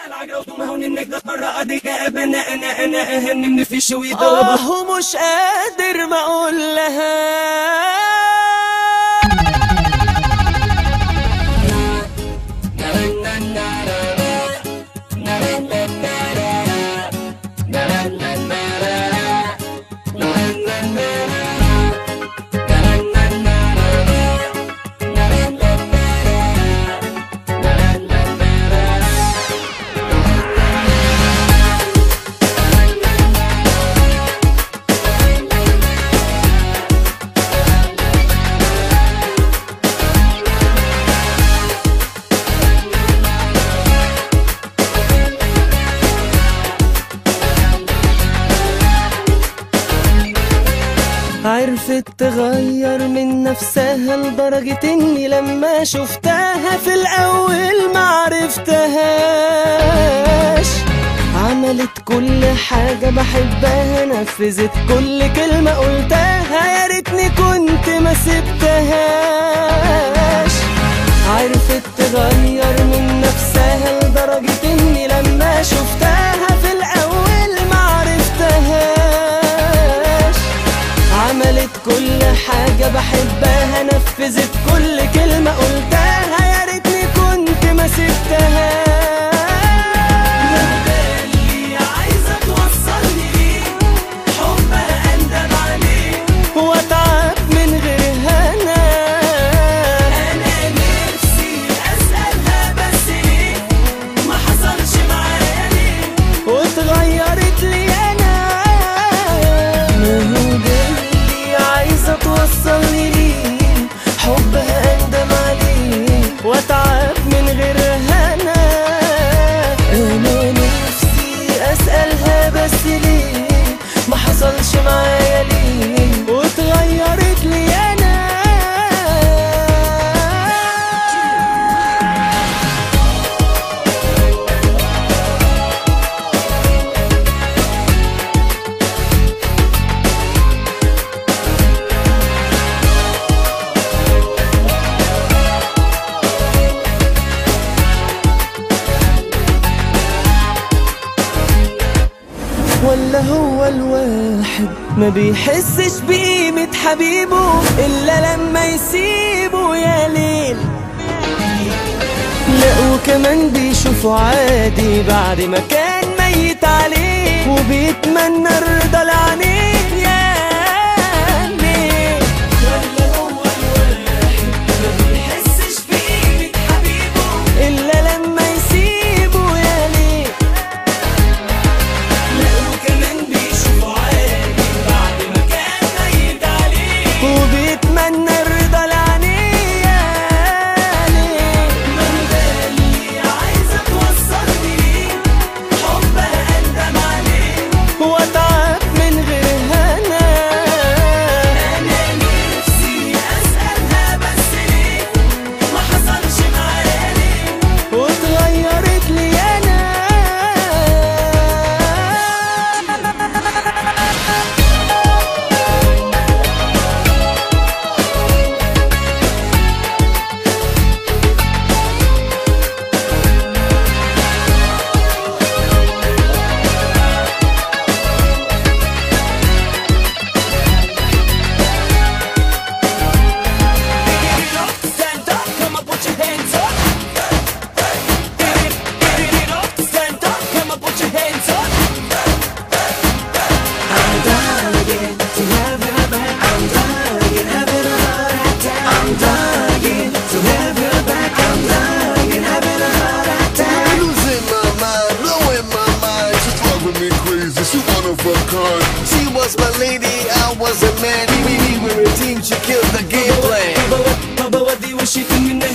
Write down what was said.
آه ومش قادر ما أقول لها عرفت تغير من نفسها لدرجة اني لما شفتها في الاول معرفتهاش عملت كل حاجة بحبها نفذت كل كلمة قلتها يا ريتني كنت ما سبتهاش عرفت تغير من نفسها لدرجة اني لما شفتها في الاول معرفتهاش عملت كل حاجة بحبها نفذت كل كلمة قلتها يا ريتني كنت ما سبتهاش عايزة توصلني ليه حبها أندم عليه وأتعب من غيرها أنا أنا نفسي أسألها بس ليه ما حصلش معايا ليه واتغيرت لي أنا ما هو ده اللي عايزة توصلني ليه حبها أندم عليه وأتعب من غيرها أنا أنا نفسي أسألها بس ليه ما حصلش معايا ليه واتغيرت لي أنا ولا هو الواحد ما بيحسش بقيمة حبيبه إلا لما يسيبه يا ليل لا وكمان بيشوفه عادي بعد ما كان ميت عليه وبيتمنى الرضا لعينيه يا ليل ولا هو الواحد ما بيحسش بقيمة حبيبه إلا لما يسيبه يا ليل لا وكمان بيشوفوا عادي بعد ما كان ميت عليه وبيتمنى الرضا لعينيه ليه ما هو ده اللي عايزة توصلني ليه حبها أندم عليه وأتعب من غيرها أنا أنا نفسي أسألها بس ليه ما حصلش معايا ليه واتغيرت لي أنا Stand up, come on, put your hands up. Get it up, stand up, come on, put your hands up. I'm dying to have her back. I'm dying, having a heart attack. I'm dying to have her back. I'm dying, having a heart attack. Losing my mind, blowing my mind. She's driving me crazy. She one of a kind. She was my lady, I was a man. We, we were a team. She killed the game plan. ما بودي وشي في من